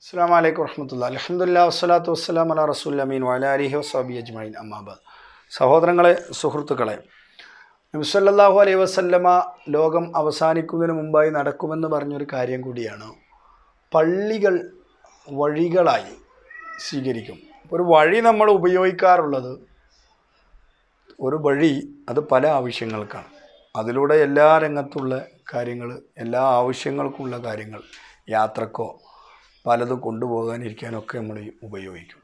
അസ്സാം വലൈക്കും വർഹമത്തുള്ള അലഹമുല്ലാ വസ്സലാത്തു വസ്സലാം അല റസൂൽ അമീൻ വലാലിഹി വസാബി അജ്മൈൻ അമ്മാബാദ് സഹോദരങ്ങളെ സുഹൃത്തുക്കളെ നബിസല്ലാഹു അലൈഹി വസല്ലമ ലോകം അവസാനിക്കുന്നതിന് മുമ്പായി നടക്കുമെന്ന് പറഞ്ഞൊരു കാര്യം കൂടിയാണ് പള്ളികൾ വഴികളായി സ്വീകരിക്കും ഒരു വഴി നമ്മൾ ഉപയോഗിക്കാറുള്ളത് ഒരു വഴി അത് പല ആവശ്യങ്ങൾക്കാണ് അതിലൂടെ എല്ലാ രംഗത്തുള്ള കാര്യങ്ങൾ എല്ലാ ആവശ്യങ്ങൾക്കുള്ള കാര്യങ്ങൾ യാത്രക്കോ പലതും കൊണ്ടുപോകാനിരിക്കാനൊക്കെ നമ്മൾ ഉപയോഗിക്കും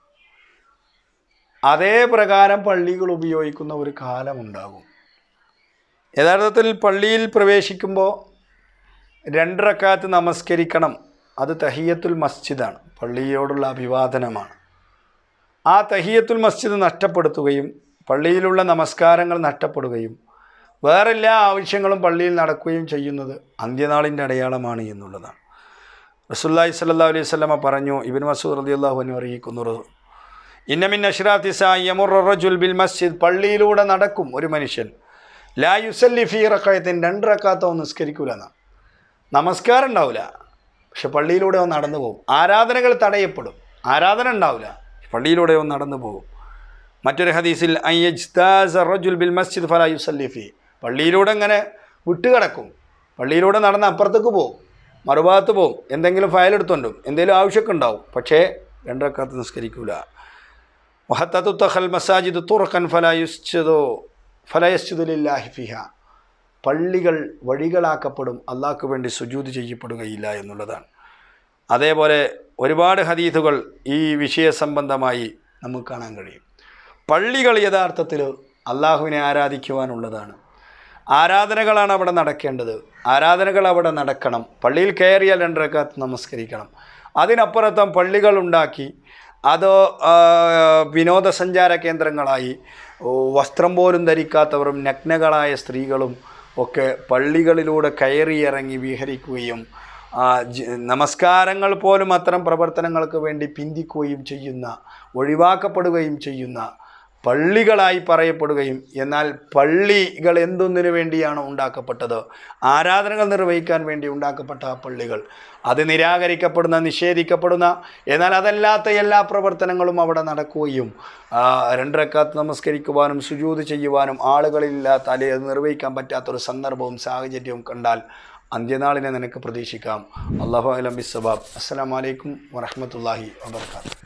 അതേ പ്രകാരം പള്ളികൾ ഉപയോഗിക്കുന്ന ഒരു കാലമുണ്ടാകും യഥാർത്ഥത്തിൽ പള്ളിയിൽ പ്രവേശിക്കുമ്പോൾ രണ്ടരക്കാത്ത് നമസ്കരിക്കണം അത് തഹിയത്തുൽ മസ്ജിദാണ് പള്ളിയോടുള്ള അഭിവാദനമാണ് ആ തഹിയത്തുൽ മസ്ജിദ് നഷ്ടപ്പെടുത്തുകയും പള്ളിയിലുള്ള നമസ്കാരങ്ങൾ നഷ്ടപ്പെടുകയും വേറെല്ലാ ആവശ്യങ്ങളും പള്ളിയിൽ നടക്കുകയും ചെയ്യുന്നത് അന്ത്യനാളിൻ്റെ അടയാളമാണ് എന്നുള്ളതാണ് റസുല്ലായി സല്ലാ അലൈഹി സ്വലമ പറഞ്ഞു ഇബിൻ മസൂദ് റതി അള്ളാഹുവിനെ അറിയിക്കുന്നത് ഇന്നമിൻ അഷ്റാത്തിസുൽ ബിൽ മസ്ജിദ് പള്ളിയിലൂടെ നടക്കും ഒരു മനുഷ്യൻ ലാ യുസല്ലി ഫി റക്കായത്തിന് രണ്ട് റക്കാത്തോ നിസ്കരിക്കൂല എന്നാണ് നമസ്കാരം ഉണ്ടാവില്ല പക്ഷെ പള്ളിയിലൂടെ അവൻ നടന്നു പോകും ആരാധനകൾ തടയപ്പെടും ആരാധന ഉണ്ടാവില്ല പള്ളിയിലൂടെ അവൻ നടന്നു പോകും മറ്റൊരു ഹദീസിൽ റജുൽ ബിൽ മസ്ജിദ് ഫലാ യുസല്ലി ഫി പള്ളിയിലൂടെ ഇങ്ങനെ വിട്ടുകിടക്കും പള്ളിയിലൂടെ നടന്ന് അപ്പുറത്തേക്ക് പോകും മറുഭാഗത്ത് പോകും എന്തെങ്കിലും ഫയൽ എടുത്തുകൊണ്ടും എന്തെങ്കിലും ആവശ്യമൊക്കെ ഉണ്ടാവും പക്ഷേ രണ്ടരക്കാലത്ത് നിസ്കരിക്കൂല വഹത്തത്തുത്തഹൽ മസാജിദ് തുറക്കൻ ഫലായുസ്ചതോ ഫലയസ്തുലില്ലാഹി ഫിഹ പള്ളികൾ വഴികളാക്കപ്പെടും അള്ളാഹ്ക്ക് വേണ്ടി സുജൂത് ചെയ്യപ്പെടുകയില്ല എന്നുള്ളതാണ് അതേപോലെ ഒരുപാട് ഹദീഥുകൾ ഈ വിഷയ സംബന്ധമായി നമുക്ക് കാണാൻ കഴിയും പള്ളികൾ യഥാർത്ഥത്തിൽ അള്ളാഹുവിനെ ആരാധിക്കുവാനുള്ളതാണ് ആരാധനകളാണ് അവിടെ നടക്കേണ്ടത് ആരാധനകൾ അവിടെ നടക്കണം പള്ളിയിൽ കയറിയാൽ രണ്ടരക്കാത്ത് നമസ്കരിക്കണം അതിനപ്പുറത്തും പള്ളികൾ ഉണ്ടാക്കി അത് വിനോദസഞ്ചാര കേന്ദ്രങ്ങളായി വസ്ത്രം പോലും ധരിക്കാത്തവരും നഗ്നകളായ സ്ത്രീകളും ഒക്കെ പള്ളികളിലൂടെ കയറിയിറങ്ങി വിഹരിക്കുകയും നമസ്കാരങ്ങൾ പോലും അത്തരം പ്രവർത്തനങ്ങൾക്ക് വേണ്ടി പിന്തിക്കുകയും ചെയ്യുന്ന ഒഴിവാക്കപ്പെടുകയും ചെയ്യുന്ന പള്ളികളായി പറയപ്പെടുകയും എന്നാൽ പള്ളികൾ എന്തൊന്നിനു വേണ്ടിയാണ് ഉണ്ടാക്കപ്പെട്ടത് ആരാധനകൾ നിർവഹിക്കാൻ വേണ്ടി ഉണ്ടാക്കപ്പെട്ട ആ പള്ളികൾ അത് നിരാകരിക്കപ്പെടുന്ന നിഷേധിക്കപ്പെടുന്ന എന്നാൽ അതല്ലാത്ത എല്ലാ പ്രവർത്തനങ്ങളും അവിടെ നടക്കുകയും രണ്ടരക്കാത്ത് നമസ്കരിക്കുവാനും സുജൂത് ചെയ്യുവാനും ആളുകളില്ലാത്ത അല്ലെങ്കിൽ അത് നിർവഹിക്കാൻ പറ്റാത്തൊരു സന്ദർഭവും സാഹചര്യവും കണ്ടാൽ അന്ത്യനാളിനെ നിനക്ക് പ്രതീക്ഷിക്കാം അള്ളാഹു അലം ബിസ്സബാബ് അസ്സാം വലൈക്കും വറഹമത്തല്ലാഹി വാബർക്കാത്തു